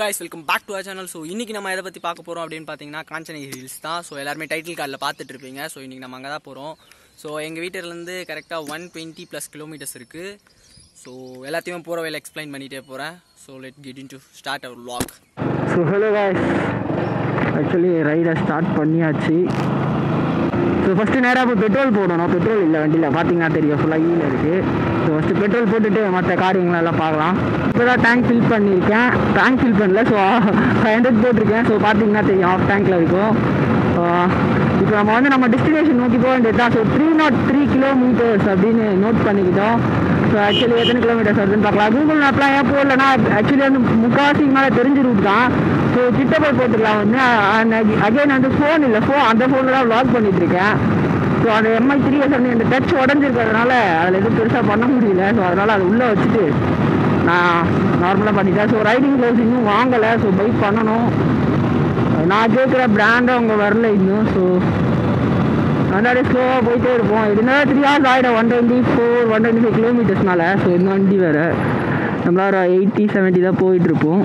guys welcome back to our channel so இன்னைக்கு நம்ம எதை பற்றி பார்க்க போகிறோம் அப்படின்னு பார்த்தீங்கன்னா காஞ்சனகிரி ஹில்ஸ் தான் ஸோ எல்லாருமே டைட்டில் கார்டில் பார்த்துட்டு இருப்பீங்க ஸோ இன்னைக்கு நம்ம அங்கே தான் போகிறோம் ஸோ எங்கள் வீட்டிலேருந்து கரெக்டாக ஒன் டுவெண்ட்டி ப்ளஸ் கிலோமீட்டர்ஸ் இருக்குது ஸோ எல்லாத்தையுமே போகிற வேலை எக்ஸ்பிளைன் பண்ணிகிட்டே போகிறேன் so let get in to start our vlog so hello guys actually ரைடை ஸ்டார்ட் பண்ணியாச்சு ஸோ ஃபஸ்ட்டு நேராக போய் பெட்ரோல் போடணும் பெட்ரோல் இல்லை வண்டியில் பார்த்தீங்கன்னா தெரியும் ஃபுல்லாக ஈவில் இருக்குது ஸோ ஃபஸ்ட்டு பெட்ரோல் போட்டுட்டு மற்ற காரியங்களெல்லாம் பார்க்கலாம் இப்போ தான் டேங்க் ஃபில் பண்ணியிருக்கேன் டேங்க் ஃபில் பண்ணல ஸோ ஃபைவ் ஹண்ட்ரட் போட்டிருக்கேன் ஸோ பார்த்தீங்கன்னா தெரியும் ஆஃப் டேங்க்கில் இருக்கும் இப்போ நம்ம வந்து நம்ம டெஸ்டினேஷன் நோக்கி போக வேண்டியது தான் so three naught three kilometres அப்படின்னு நோட் பண்ணிக்கிட்டோம் ஸோ ஆக்சுவலி எத்தனை கிலோமீட்டர்ஸ் வருதுன்னு பார்க்கலாம் கூகுள் மேப்லாம் ஏன் போடலன்னா ஆக்சுவலி வந்து முக்கால்வாசி மேலே தெரிஞ்ச ரூட் தான் ஸோ கிட்ட போய் போட்டுக்கலாம் வந்து அகைன் வந்து ஃபோன் இல்லை ஃபோன் அந்த ஃபோனில் தான் vlog பண்ணிட்டு இருக்கேன் ஸோ அந்த எம்ஐ த்ரீ எஸ் இந்த டச் உடஞ்சிருக்கிறதுனால அதில் எதுவும் பெருசாக பண்ண முடியல ஸோ அதனால் அது உள்ளே வச்சுட்டு நான் நார்மலாக பண்ணிட்டேன் ஸோ ரைடிங் க்ளவுஸ் இன்னும் வாங்கலை ஸோ பைக் பண்ணணும் நான் கேட்குற பிராண்டும் அவங்க வரல இன்னும் ஸோ அதனால ஸ்லோவாக போயிட்டே இருப்போம் இதுனா த்ரீ ஹவர்ஸ் ஆகிடும் one twenty four one twenty five கிலோமீட்டர்ஸ்னால ஸோ இந்த வண்டி வேறு நம்மளால எயிட்டி செவன்ட்டி தான் போயிட்டுருப்போம்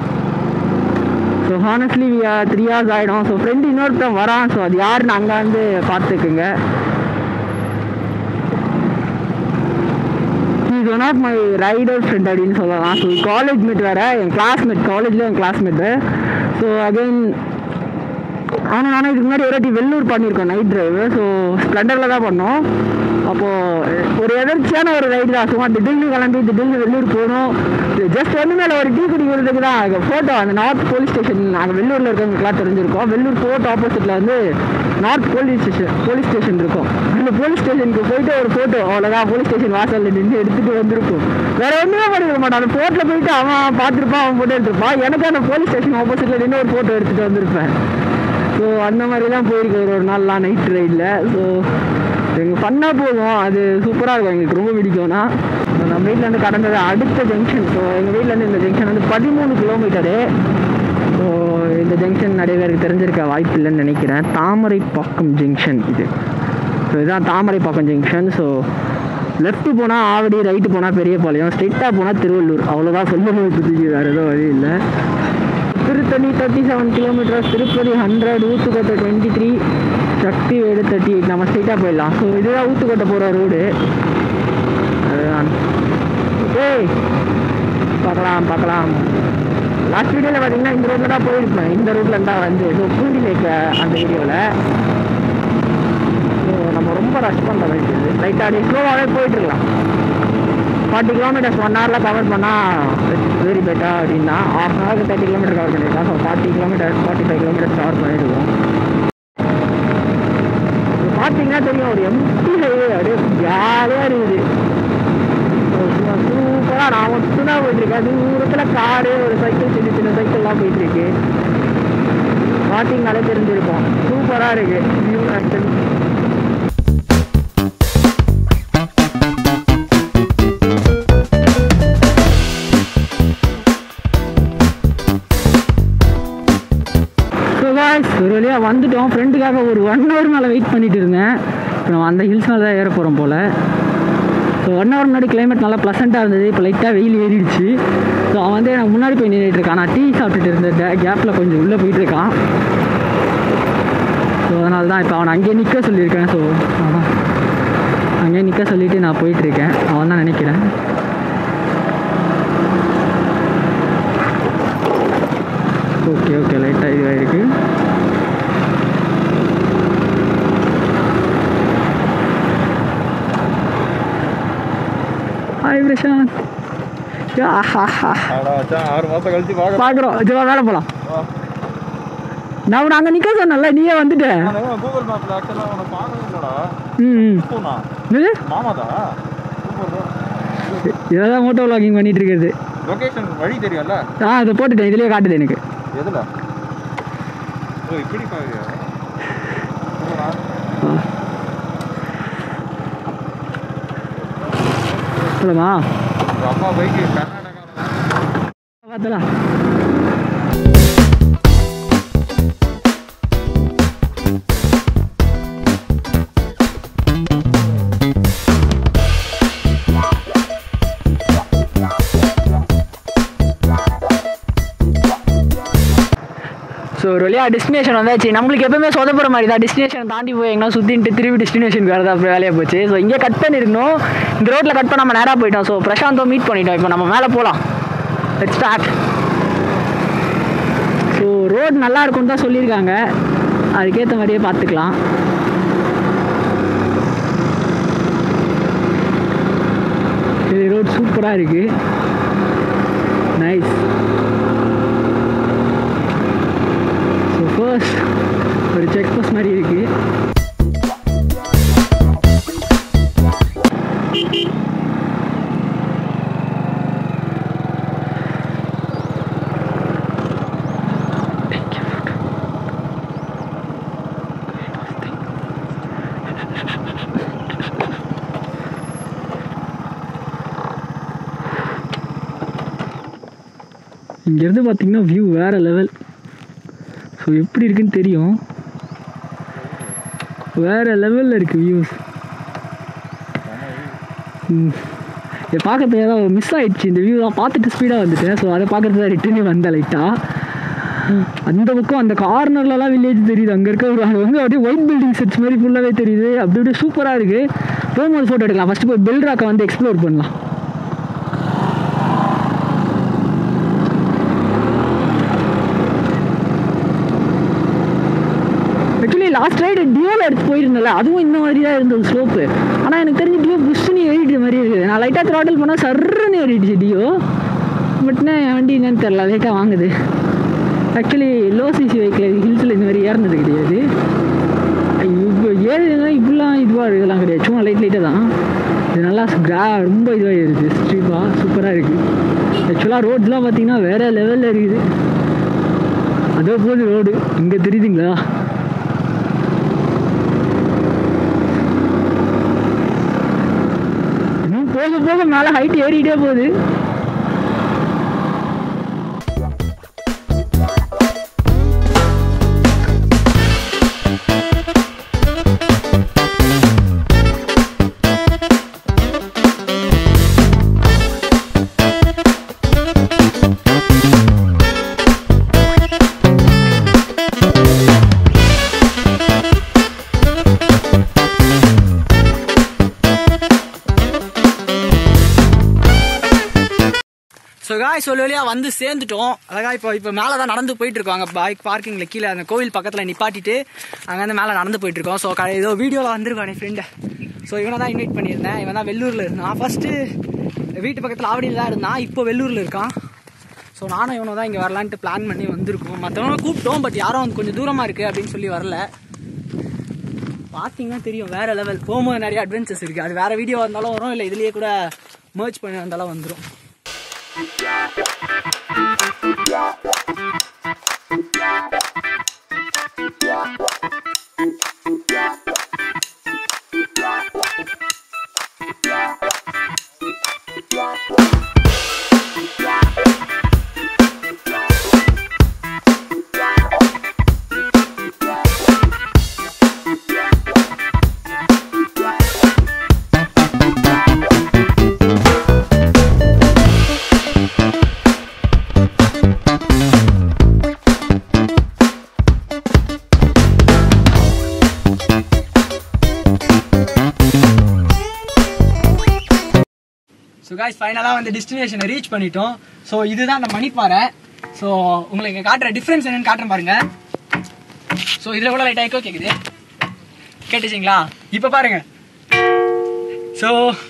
ஸோ ஹானஸ்ட்லி த்ரீ ஹவர்ஸ் ஆகிடும் ஸோ ஃப்ரெண்டு இன்னொருத்தன் வரான் ஸோ அது யாருன்னு அங்கே வந்து பார்த்துக்குங்க is one of my rider friend அப்படின்னு சொல்லலாம் ஸோ காலேஜ் மேட் வேறு என் கிளாஸ்மேட் காலேஜில் என் கிளாஸ்மேட்டு ஸோ அகைன் ஆனால் ஆனால் இதுக்கு முன்னாடி ஒரு வாட்டி வெள்ளூர் பண்ணியிருக்கோம் நைட் டிரைவு ஸோ ஸ்ப்ளெண்டரில் தான் பண்ணோம் அப்போது ஒரு எதர்ச்சியான ஒரு ரைடு தான் சும்மா திடீர்னு கிளம்பி திடீர்னு வெள்ளூர் போகணும் ஜஸ்ட் வந்து மேலே ஒரு டீ குடிக்கிறதுக்கு தான் ஃபோட்டோ அந்த நார்த் போலீஸ் ஸ்டேஷன் நாங்கள் வெள்ளூரில் இருக்கவங்களுக்குலாம் தெரிஞ்சிருக்கோம் வெள்ளூர் ஃபோர்ட் ஆப்போசிட்டில் வந்து north police station police station இருக்கும் அந்த போலீஸ் ஸ்டேஷனுக்கு போயிட்டு ஒரு ஃபோட்டோ அவ்வளோதான் போலீஸ் ஸ்டேஷன் வாசலில் நின்று எடுத்துகிட்டு வந்திருக்கும் வேற ஒன்றுமே பண்ணிருக்க மாட்டான் அந்த ஃபோட்டோவில் போயிட்டு அவன் பார்த்துருப்பான் அவன் ஃபோட்டோ எடுத்திருப்பான் எனக்கு அந்த போலீஸ் ஸ்டேஷன் ஆப்போசிட்டில் நின்று ஒரு ஃபோட்டோ எடுத்துகிட்டு வந்திருப்பேன் ஸோ அந்த மாதிரி தான் போயிருக்கு ஒரு ஒரு நாள்லாம் நைட் ரைடில் ஸோ எங்கள் பண்ணால் போதும் அது சூப்பராக இருக்கும் எங்களுக்கு ரொம்ப பிடிக்கும்னா நம்ம வீட்டிலேருந்து கடந்தது அடுத்த ஜங்ஷன் ஸோ எங்கள் வீட்டிலேருந்து இந்த ஜங்ஷன் வந்து பதிமூணு கிலோமீட்டரு ஸோ இந்த ஜங்ஷன் நிறைய பேருக்கு தெரிஞ்சிருக்க வாய்ப்பு இல்லைன்னு நினைக்கிறேன் தாமரைப்பாக்கம் ஜங்ஷன் இது ஸோ இதுதான் தாமரைப்பாக்கம் ஜங்ஷன் ஸோ லெஃப்ட்டு போனால் ஆவடி ரைட்டு போனால் பெரியபாளையம் ஸ்ட்ரெயிட்டாக போனால் திருவள்ளூர் அவ்வளோதான் சொல்லணும் இப்போதைக்கு வேறு எதுவும் வழி இல்லை Tiruttani thirty seven kilometres Tirupati hundred Uthukottai twenty three சக்தி வேடு தேர்ட்டி எயிட் நம்ம ஸ்ட்ரைட்டாக போயிடலாம் ஸோ இதுதான் ஊத்துக்கோட்டை போகிற ரோடு அதுதான் ஏய் பார்க்கலாம் பார்க்கலாம் லாஸ்ட் வீடியோவில் பார்த்தீங்கன்னா இந்த ரோட்டில் தான் போயிருப்பேன் இந்த ரோட்டில் தான் வந்து ஸோ பூண்டி லேக் அந்த வீடியோவில் ஸோ நம்ம ரொம்ப ரஷ் பண்ணுற வேண்டியது லைட்டாக அப்படியே ஸ்லோவாகவே போயிட்டுருக்கலாம் ஃபார்ட்டி கிலோமீட்டர்ஸ் ஒன் ஹவரில் கவர் பண்ணால் வெரி பெட்டர் அப்படின்னா ஹாஃப் அன் ஹவருக்கு தேர்ட்டி கிலோமீட்டர் கவர் பண்ணியிருக்கோம் so forty kilometre forty five kilometres cover பண்ணியிருக்கோம் பார்த்தீங்கன்னா தெரியும் ஒரு எம்டி ஹைவே அப்படியே ஜாலியாக இருக்குது சூப்பராக நான் மட்டும்தான் போயிட்டுருக்கேன் தூரத்தில் காரு ஒரு சைக்கிள் சின்ன சின்ன சைக்கிள்லாம் போயிட்டுருக்கு பார்த்தீங்கனாலே தெரிஞ்சிருக்கும் சூப்பராக இருக்குது வியூ ஆக்சுவலி ஸோ காய்ஸ் ஒரு வழியாக வந்துட்டோம் ஃப்ரெண்டுக்காக ஒரு ஒன் ஹவர் மேலே வெயிட் பண்ணிட்டு இருந்தேன் இப்போ நம்ம அந்த ஹில்ஸ் மேலே தான் ஏற போகிறோம் போல் ஸோ ஒன் ஹவர் முன்னாடி கிளைமேட் நல்லா ப்ளசண்ட்டாக இருந்தது இப்போ லைட்டாக வெயில் ஏறிடுச்சு ஸோ அவன் வந்து எனக்கு முன்னாடி போய் நின்றுட்டு இருக்கான் நான் டீ சாப்பிட்டுட்டு இருந்த கேப்பில் கொஞ்சம் உள்ளே போயிட்டு இருக்கான் ஸோ அதனால தான் இப்போ அவனை அங்கேயே நிற்க சொல்லியிருக்கேன் ஸோ அவன் அங்கேயே நிற்க சொல்லிவிட்டு நான் போயிட்டுருக்கேன் அவன் தான் நினைக்கிறேன் ஓகே ஓகே லைட்டாக இதுவாக இருக்கு ஹாய் பிரசாந்த் ஆறு மாசம் கழிச்சு பார்க்க பார்க்குறோம் ஜோ வேலை போகலாம் நான் உன்னை அங்கே நிற்க சொன்னல நீயே வந்துட்ட கூகுள் மேப்ல ஆக்சுவலா உன பார்க்கவே இல்லடா ம் ம் போனா இது மாமாதா சூப்பர் இதான் மோட்டோ vlogging பண்ணிட்டு இருக்கிறது லொகேஷன் வழி தெரியும்ல ஆ அதை போட்டுட்டேன் இதுலேயே காட்டுது எனக்கு எதுல ஓ இப்படி பாருங்க சொல்லுமா அம்மா பைக்கு கர்நாடகா பார்த்தலாம் ஒரு வழியாக டெஸ்டினேஷன் வந்தாச்சு நம்மளுக்கு எப்பவுமே சொதப்புற மாதிரி தான் டெஸ்டினேஷன் தாண்டி போய் எங்கன்னா சுற்றிட்டு திரும்பி டெஸ்டினேஷனுக்கு வரது அப்புறம் வேலையாக போச்சு ஸோ இங்கே கட் பண்ணியிருக்கணும் இந்த ரோட்டில் கட் பண்ணாமல் நேராக போயிட்டோம் ஸோ பிரசாந்தோ மீட் பண்ணிட்டோம் இப்போ நம்ம மேலே போகலாம் லெட் ஸ்டார்ட் ஸோ ரோடு நல்லா இருக்கும்னு தான் சொல்லியிருக்காங்க அதுக்கேற்ற மாதிரியே பார்த்துக்கலாம் இது ரோட் சூப்பராக இருக்குது நைஸ் ஸோ ஃபர்ஸ்ட் ஒரு செக் போஸ்ட் மாதிரி இருக்குது இங்கேருந்து பார்த்தீங்கன்னா வியூ வேறு லெவல் ஸோ எப்படி இருக்குன்னு தெரியும் வேறு லெவலில் இருக்குது வியூஸ் இதை பார்க்கறதுக்கு ஏதாவது மிஸ் ஆயிடுச்சு இந்த வியூ தான் பார்த்துட்டு ஸ்பீடாக வந்துட்டேன் ஸோ அதை பார்க்கறது தான் ரிட்டர்னே வந்தேன் லைட்டாக அந்த பக்கம் அந்த கார்னர்லலாம் வில்லேஜ் தெரியுது அங்கே இருக்க ஒரு அங்கே வந்து அப்படியே ஒயிட் பில்டிங் செட்ஸ் மாதிரி ஃபுல்லாகவே தெரியுது அப்படி அப்படியே சூப்பராக இருக்குது போகும்போது ஃபோட்டோ எடுக்கலாம் ஃபஸ்ட்டு போய் பெல் ராக்கை வந்து எக்ஸ்ப்ளோர் பண்ணலாம் ஆக்சுவலி லாஸ்ட் ரைடு டியோவில் எடுத்து போயிருந்தேன்ல அதுவும் இந்த மாதிரி தான் இருந்தது ஸ்லோப்பு ஆனால் எனக்கு தெரிஞ்சு டியோ புஷ்ஷுன்னு ஏறிட்டு மாதிரி இருக்குது நான் லைட்டாக த்ராட்டில் பண்ணால் சர்ன்னு ஏறிடுச்சு டியோ பட் என் வண்டி என்னன்னு தெரில லைட்டாக வாங்குது ஆக்சுவலி லோ சிசி வெஹிக்கிள் ஹில்ஸில் இந்த மாதிரி ஏறினது கிடையாது இப்போ ஏறுதுன்னா இப்படிலாம் இதுவாக இருக்கலாம் கிடையாது சும்மா லைட் லைட்டாக தான் இது நல்லா கிரா ரொம்ப இதுவாக இருக்குது ஸ்ட்ரீப்பாக சூப்பராக இருக்குது ஆக்சுவலாக ரோட்ஸ்லாம் பார்த்தீங்கன்னா வேறு லெவலில் இருக்குது அதோ போகுது ரோடு இங்கே தெரியுதுங்களா இன்னும் போக போக மேலே ஹைட் ஏறிட்டே போகுது ஸோ காய் சொல்லி வழியாக வந்து சேர்ந்துட்டோம் அழகா இப்போ இப்போ மேலே தான் நடந்து போயிட்டு இருக்கோம் பைக் பார்க்கிங்கில் கீழே அந்த கோவில் பக்கத்தில் நிப்பாட்டிட்டு அங்கேருந்து மேலே நடந்து போயிட்டு இருக்கோம் ஸோ க ஏதோ வீடியோவில் வந்திருக்கான் என் ஃப்ரெண்டு ஸோ இவனை தான் இன்வைட் பண்ணியிருந்தேன் இவன் தான் வெள்ளூரில் இருந்தான் ஃபஸ்ட்டு வீட்டு பக்கத்தில் ஆவடியில் தான் இருந்தான் இப்போ வெள்ளூரில் இருக்கான் ஸோ நானும் இவனை தான் இங்கே வரலான்ட்டு பிளான் பண்ணி வந்திருக்கோம் மற்றவங்க கூப்பிட்டோம் பட் யாரும் வந்து கொஞ்சம் தூரமாக இருக்குது அப்படின்னு சொல்லி வரல பார்த்தீங்கன்னா தெரியும் வேற லெவல் போகும்போது நிறைய அட்வென்ச்சர்ஸ் இருக்குது அது வேற வீடியோ இருந்தாலும் வரும் இல்லை இதுலேயே கூட merge பண்ணி வந்தாலும் வந்துடும் ஸோ காய்ஸ் ஃபைனலாக வந்து டெஸ்டினேஷனை ரீச் பண்ணிட்டோம் ஸோ இதுதான் அந்த மணிப்பாறை ஸோ உங்களுக்கு காட்டுற டிஃப்ரென்ஸ் என்னன்னு காட்டுறேன் பாருங்க ஸோ இதில் கூட லைட்டாக எக்கோ கேட்குது கேட்டுச்சிங்களா இப்போ பாருங்க ஸோ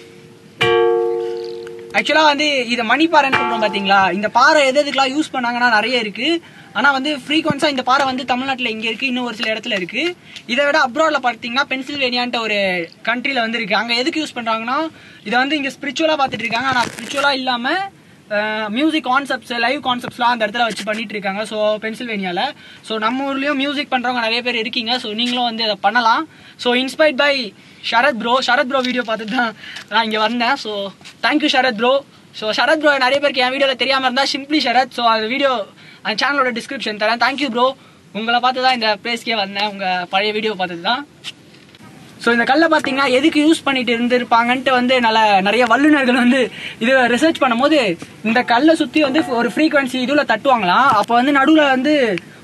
ஆக்சுவலாக வந்து இதை மணிப்பாறைன்னு சொல்கிறோம் பார்த்தீங்களா இந்த பாறை எது எதுக்கெல்லாம் யூஸ் பண்ணாங்கன்னா நிறைய இருக்கு ஆனால் வந்து ஃப்ரீக்வன்ஸாக இந்த பாறை வந்து தமிழ்நாட்டில் இங்கே இருக்குது இன்னும் ஒரு சில இடத்துல இருக்குது இதை விட அப்ராடில் பார்த்தீங்கன்னா பென்சில்வேனியான்ட்ட ஒரு கண்ட்ரியில் வந்து இருக்குது அங்கே எதுக்கு யூஸ் பண்ணுறாங்கன்னா இதை வந்து இங்கே ஸ்பிரிச்சுவலாக பார்த்துட்டு இருக்காங்க ஆனால் ஸ்பிரிச்சுவலாக இல்லாமல் மியூசிக் கான்செப்ட்ஸ் லைவ் கான்செப்ட்ஸ்லாம் அந்த இடத்துல வச்சு பண்ணிட்டு இருக்காங்க ஸோ பென்சில்வேனியாவில் ஸோ நம்ம ஊர்லேயும் மியூசிக் பண்ணுறவங்க நிறைய பேர் இருக்கீங்க ஸோ நீங்களும் வந்து அதை பண்ணலாம் so inspired by Sharath bro Sharath bro video பார்த்துட்டு தான் நான் இங்கே வந்தேன் so thank you Sharath bro so Sharath bro நிறைய பேருக்கு என் வீடியோவில் தெரியாமல் இருந்தால் சிம்பிளி ஷரத் ஸோ அந்த வீடியோ அந்த சேனலோட டிஸ்கிரிப்ஷன் தரேன் தேங்க்யூ ப்ரோ உங்களை பார்த்து தான் இந்த பிளேஸ்க்கே வந்தேன் உங்கள் பழைய வீடியோ பார்த்துட்டு தான் ஸோ இந்த கல்லை பார்த்தீங்கன்னா எதுக்கு யூஸ் பண்ணிட்டு இருந்திருப்பாங்கன்ட்டு வந்து நல்ல நிறைய வல்லுநர்கள் வந்து இது ரிசர்ச் பண்ணும்போது இந்த கல்லை சுற்றி வந்து ஒரு ஃப்ரீக்வன்சி இதில் தட்டுவாங்களாம் அப்போ வந்து நடுவில் வந்து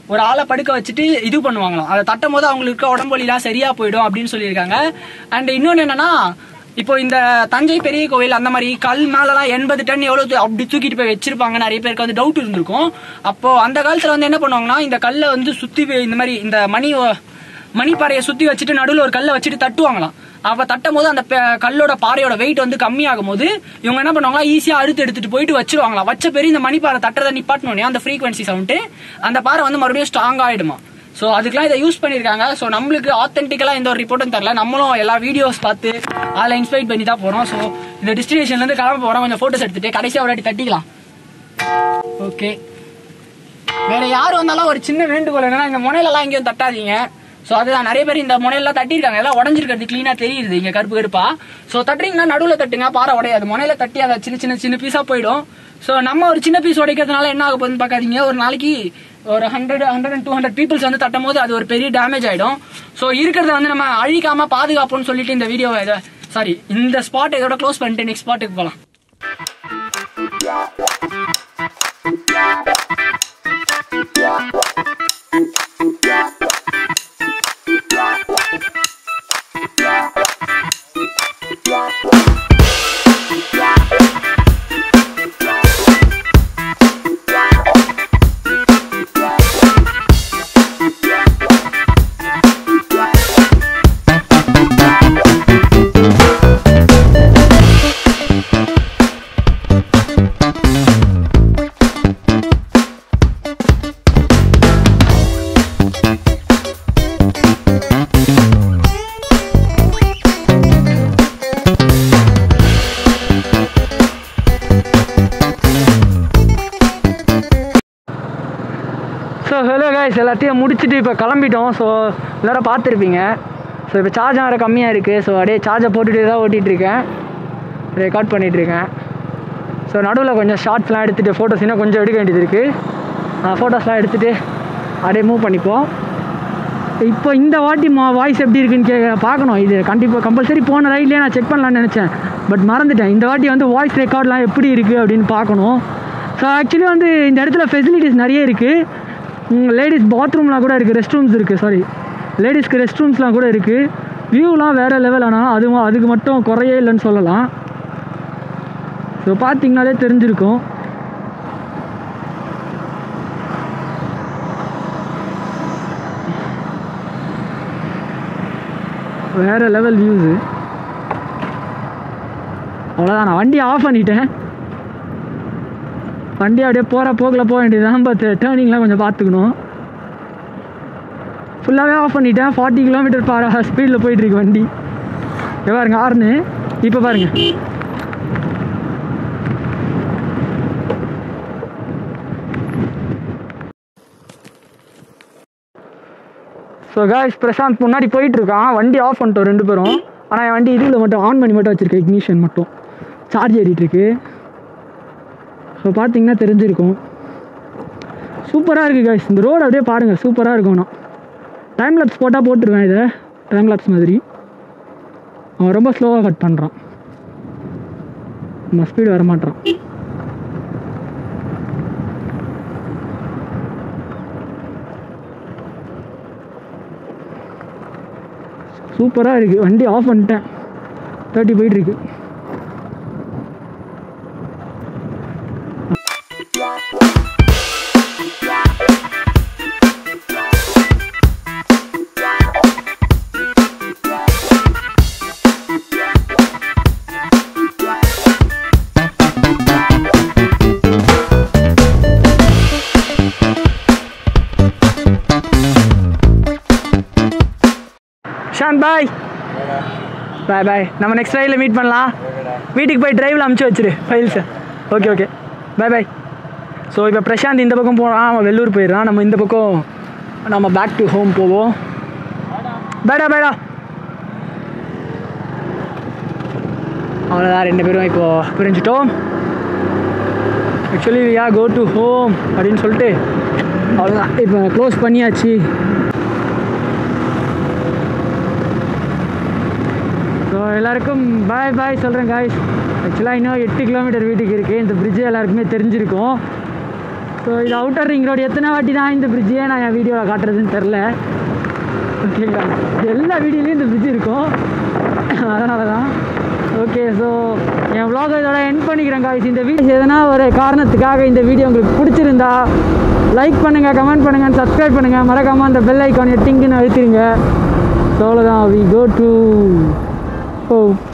ஒரு ஆளை படுக்க வச்சுட்டு இது பண்ணுவாங்களாம் அதை தட்டும் போது அவங்களுக்கு இருக்க உடம்பு வலிலாம் சரியா போயிடும் அப்படின்னு சொல்லியிருக்காங்க அண்ட் இன்னொன்று என்னன்னா இப்போ இந்த தஞ்சை பெரிய கோவில் அந்த மாதிரி கல் மேலலாம் எண்பது டன் எவ்வளவு தூ- அப்படி தூக்கிட்டு போய் வச்சிருப்பாங்க நிறைய பேருக்கு வந்து டவுட் இருந்திருக்கும் அப்போ அந்த காலத்துல வந்து என்ன பண்ணுவாங்கன்னா இந்த கல்லை வந்து சுத்தி வே- இந்த மாதிரி இந்த மணி மணிப்பாறையை சுத்தி வச்சுட்டு நடுவில் ஒரு கல்லை வச்சுட்டு தட்டுவாங்களாம் அப்ப தட்டும் போது அந்த பே- கல்லோட பாறையோட வெயிட் வந்து கம்மியாகும் போது இவங்க என்ன பண்ணுவாங்களா ஈஸியா அறுத்து எடுத்துட்டு போயிட்டு வச்சிருவாங்களாம் வச்ச பேரு இந்த மணிப்பாறை தட்டுறதை நிப்பாட்டணும் அந்த ஃப்ரீக்வன்சி சவுண்ட் அந்த பாறை வந்து மறுபடியும் ஸ்ட்ராங் ஆயிடுமா ஸோ அதுக்கெல்லாம் இதை யூஸ் பண்ணியிருக்காங்க ஸோ நம்மளுக்கு ஆத்தென்டிக்கலாக எந்த ஒரு ரிப்போர்ட்டும் தரல நம்மளும் எல்லா வீடியோஸ் பார்த்து அதில் இன்ஸ்பைட் பண்ணி தான் போகிறோம் ஸோ இந்த டெஸ்டினேஷன்லேருந்து கிளம்ப போகிறோம் கொஞ்சம் ஃபோட்டோஸ் எடுத்துட்டு கடைசியாக ஒரு வாட்டி தட்டிக்கலாம் ஓகே வேற யார் வந்தாலும் ஒரு சின்ன வேண்டுகோள் என்னன்னா இந்த முனையிலலாம் எங்கேயும் தட்டாதீங்க ஸோ அதுதான் நிறைய பேர் இந்த முனையெல்லாம் தட்டியிருக்காங்க எல்லாம் உடஞ்சிருக்கிறது க்ளீனாக தெரியுது இங்கே கருப்பு கருப்பா ஸோ தட்டுறீங்கன்னா நடுவில் தட்டுங்க பாறை உடையாது முனையில தட்டி அதை சின்ன சின்ன சின்ன பீஸாக போயிடும் ஸோ நம்ம ஒரு சின்ன பீஸ் உடைக்கிறதுனால என்ன ஆக போகுதுன்னு பார்க்காதீங்க ஒரு நாளைக்கு ஒரு hundred hundred and two hundred peoples வந்து தட்டும் போது அது ஒரு பெரிய டேமேஜ் ஆயிடும் ஸோ இருக்கிறத வந்து நம்ம அழிக்காம பாதுகாப்போம்னு சொல்லிட்டு இந்த வீடியோவை இதை சாரி இந்த ஸ்பாட் இதோட க்ளோஸ் பண்ணிட்டு நெக்ஸ்ட் ஸ்பாட்டுக்கு போகலாம் ஸோ ஹலோ கைஸ் எல்லாத்தையும் முடிச்சுட்டு இப்போ கிளம்பிட்டோம் ஸோ எல்லாரும் பார்த்துருப்பீங்க ஸோ இப்போ சார்ஜ் வேறு கம்மியாக இருக்குது ஸோ அப்படியே சார்ஜை போட்டுகிட்டே தான் ஓட்டிகிட்டு இருக்கேன் ரெக்கார்ட் பண்ணிகிட்டு இருக்கேன் ஸோ நடுவில் கொஞ்சம் ஷார்ட்ஸ்லாம் எடுத்துகிட்டு ஃபோட்டோஸ் இன்னும் கொஞ்சம் எடுக்க வேண்டியது இருக்குது ஃபோட்டோஸ்லாம் எடுத்துகிட்டு அப்படியே மூவ் பண்ணிப்போம் இப்போ இந்த வாட்டி மா வாய்ஸ் எப்படி இருக்குன்னு கே பார்க்கணும் இது கண்டிப்பாக கம்பல்சரி போன ரைட்லேயே நான் செக் பண்ணலான்னு நினச்சேன் பட் மறந்துட்டேன் இந்த வாட்டி வந்து வாய்ஸ் ரெக்கார்ட்லாம் எப்படி இருக்குது அப்படின்னு பார்க்கணும் ஸோ ஆக்சுவலி வந்து இந்த இடத்துல ஃபெசிலிட்டிஸ் நிறைய இருக்குது லேடிஸ் பாத்ரூம்லாம் கூட இருக்குது ரெஸ்ட் ரூம்ஸ் இருக்குது சாரி லேடிஸ்க்கு ரெஸ்ட் ரூம்ஸ்லாம் கூட இருக்குது வியூலாம் வேறு லெவல் ஆனால் அதுவும் அதுக்கு மட்டும் குறையே இல்லைன்னு சொல்லலாம் ஸோ பார்த்தீங்கனாலே தெரிஞ்சிருக்கும் வேறு லெவல் வியூஸு அவ்வளோதான் நான் வண்டி ஆஃப் பண்ணிட்டேன் வண்டி அப்படியே போகிற போக்கில் போக வேண்டியதுதான் பட் டேர்னிங்லாம் கொஞ்சம் பார்த்துக்கணும் ஃபுல்லாகவே ஆஃப் பண்ணிட்டேன் ஃபார்ட்டி கிலோமீட்டர் பார ஸ்பீடில் போயிட்டுருக்கு வண்டி இங்க பாருங்க ஆறுனு இப்போ பாருங்க ஸோ காய்ஸ் பிரசாந்த் முன்னாடி போயிட்டு இருக்கான் வண்டி ஆஃப் பண்ணிட்டோம் ரெண்டு பேரும் ஆனால் என் வண்டி இதில் மட்டும் ஆன் பண்ணி மட்டும் வச்சுருக்கேன் இக்னிஷன் மட்டும் சார்ஜ் ஏறிட்டு இருக்கு ஸோ பார்த்தீங்கன்னா தெரிஞ்சிருக்கும் சூப்பராக இருக்குது காய்ஸ் இந்த ரோடு அப்படியே பாருங்கள் சூப்பராக இருக்கும் நான் டைம் லேப்ஸ் போட்டால் போட்டுருவேன் இதை டைம் லேப்ஸ் மாதிரி அவன் ரொம்ப ஸ்லோவாக கட் பண்ணுறான் நம்ம ஸ்பீடு வர மாட்டான் சூப்பராக இருக்குது வண்டி ஆஃப் பண்ணிட்டேன் தேர்ட்டி போயிட்டுருக்கு ஷாந்த் பாய் பாய் பாய் நம்ம நெக்ஸ்ட் ரைடில் மீட் பண்ணலாம் வீட்டுக்கு போய் டிரைவில் அமுச்சு வச்சிரு ஃபைல்ஸை okay okay bye bye so இப்போ பிரசாந்த் இந்த பக்கம் போகிறான் அவன் வெள்ளூர் போயிடுறான் நம்ம இந்த பக்கம் நம்ம பேக் டு ஹோம் போவோம் பேடா பேடா அவ்வளோதான் ரெண்டு பேரும் இப்போது பிரிஞ்சிட்டோம் actually ya go to home அப்படின்னு சொல்லிட்டு அவ்வளோதான் இப்போ க்ளோஸ் பண்ணியாச்சு ஸோ எல்லாருக்கும் பாய் பாய் சொல்கிறேன் காய்ஸ் ஆக்சுவலாக இன்னும் எட்டு கிலோமீட்டர் வீட்டுக்கு இருக்குது இந்த பிரிட்ஜு எல்லாருக்குமே தெரிஞ்சிருக்கும் ஸோ ஸோ இது அவுட்டர் ரிங் ரோடு எத்தனை வாட்டி தான் இந்த பிரிட்ஜையே நான் என் வீடியோவில் காட்டுறதுன்னு தெரில ஓகேங்களா எல்லா வீடியோலையும் இந்த பிரிட்ஜ் இருக்கும் அதனால தான் ஓகே ஸோ என் vlog இதோட எண்ட் பண்ணிக்கிறேன் காய்ச்சி இந்த வீடியோ எதனா ஒரு காரணத்துக்காக இந்த வீடியோ உங்களுக்கு பிடிச்சிருந்தா லைக் பண்ணுங்கள் கமெண்ட் பண்ணுங்கள் சப்ஸ்கிரைப் பண்ணுங்கள் மறக்காமல் அந்த பெல் ஐக்கான் டிங்குன்னு அழுத்திடுங்க ஸோ அவ்வளோதான் வி கோ டு ஓ